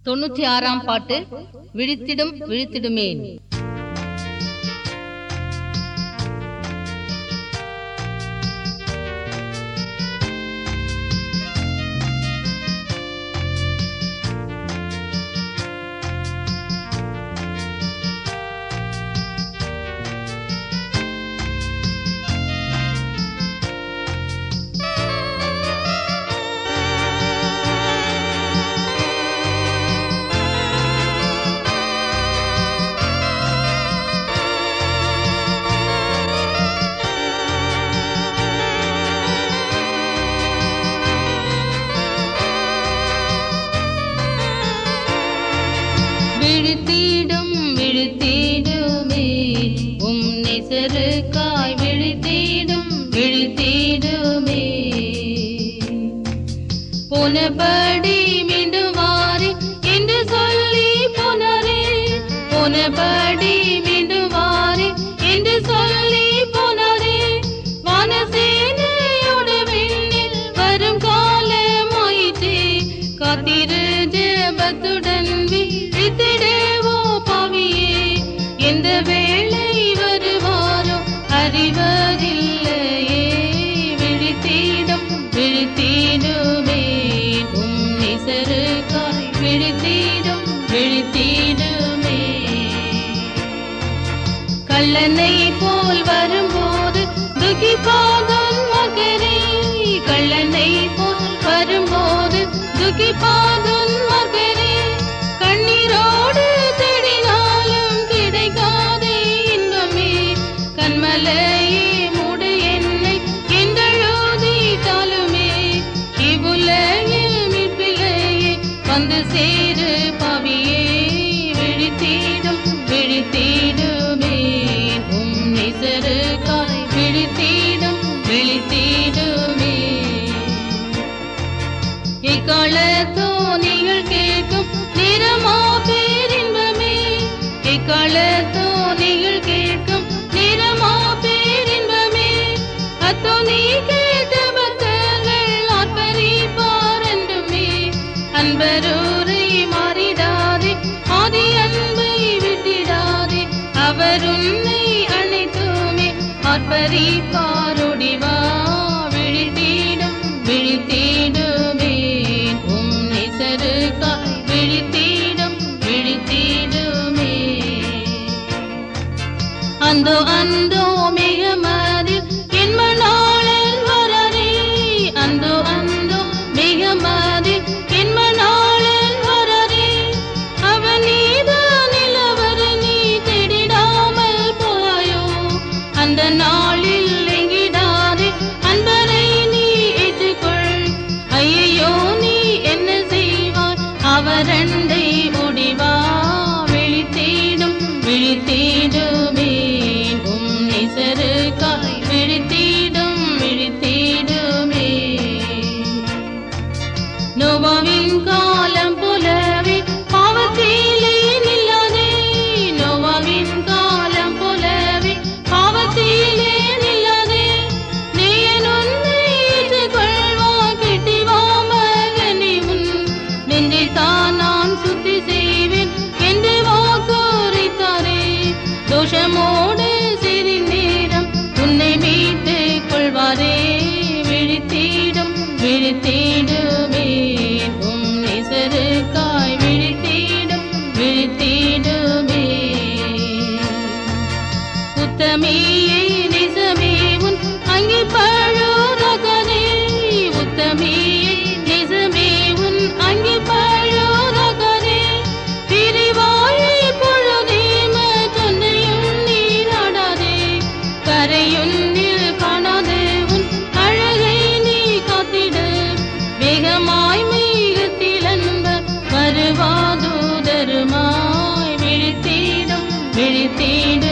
தொண்ணூற்றி ஆறாம் பாட்டு விழித்திடும் விழித்திடுமேன் விழித்திடும் விழித்திடுமே உம் நெசருக்காய் விழித்திடும் விழித்திடுமே போனபடி மீண்டும் வாரி என்று சொல்லி போனாரே போனபடி மீண்டும் வாரி என்று சொல்லி போனாரே வானசேனையோடு விண்ணில் வரும் காலமாயிற்றே காத்திரு ஜெபத்துடன் விழித்திடவோ பாவியே எந்த வேளை வருவாரோ அறிவதில்லையே விழித்திடும் விழித்திடுமே உம் நிசருக்காய் விழித்திடும் விழித்திடுமே கள்ளனை போல் வரும்போது துகிப்பாகும் மகரே கள்ளனை போல் வரும்போது துகிப்பாகும் மகரே கண்ணீரோடு தேடினாலும் கிடைக்காதே இன்பமே கண்மலையே மூடு என்னை என்றழுதி தாளுமே இவ்வுலகில் மீட்பிலையே வந்து சேரு பாவியே விழித்தீடும் விழித்தீடுமே உம் நிசருக்காய் விழித்தீடும் விழித்தீடுமே இக்காலத்தோ நீங்கள் கேட்கும் நிறமா பேரின்பமே இக்காலத்தோ நீங்கள் கேட்கும் நிறமா பேரின்பமே அத்தோ நீ கேட்ட பக்தர்கள் ஆர்ப்பரிப்பார் என்றுமே அன்பரூரை மாறிடாதே ஆதி அன்பை விட்டிடாதே அவர் உன்னை அழைத்துமே ஆர்ப்பரிப்பாரொடிவா விழித்தீடும் விழித்தீடுமே உம் நிசருக்காய் விழித்தீடும் விழித்தீடுமே அந்தோ அந்தோ மிகமதில் என் மணாளன் வரரே அந்தோ அந்தோ மிகமதில் என் மணாளன் வரரே அவன் நீதான் நிலவர நீ தேடிடாமல் போயோ அந்த நாளில் எங்கிடாதே அன்பரை நீ ஏற்றுக்கொள் ஐயோ நீ என்ன செய்வாய் அவரண்டை முடிவா விழித்தீடும் விழித்தீடுமே உம் நிசருக்காய் விழித்தீடும் விழித்தீடுமே நோவாவின் காலம் போலவே பாவத்திலே நில்லாதே நோவாவின் காலம் போலவே பாவத்திலே நில்லாதே நீ என் உன்னை ஏற்றுக்கொள்வா கிட்டி வா மகனே உன் நெஞ்சை தான் நான் சுத்தி செய்வேன் என்று வாக்குரைத்தாரே தோஷமோடு சிறி நேரம் உன்னை மீட்டுக் கொள்வாரே விழித்தீடும் விழித்தீடுமே உம் நிசருக்காய் விழித்தீடும் விழித்தீடுமே உத்தமியே நிசமே உன் அங்கே பழுரகனே உத்தமியே நிசமே உன் அங்கே பழுரகனே பிரிவாயை பொழுதே மற்றொன்றையும் நீராடாதே கரையுன்னில் காணாதே உன் அழகை நீ காத்திடு வேகமாய் மேகத்தில் அன்பர் வருவாதூதருமாய் விழித்தீடும் விழித்தீடும்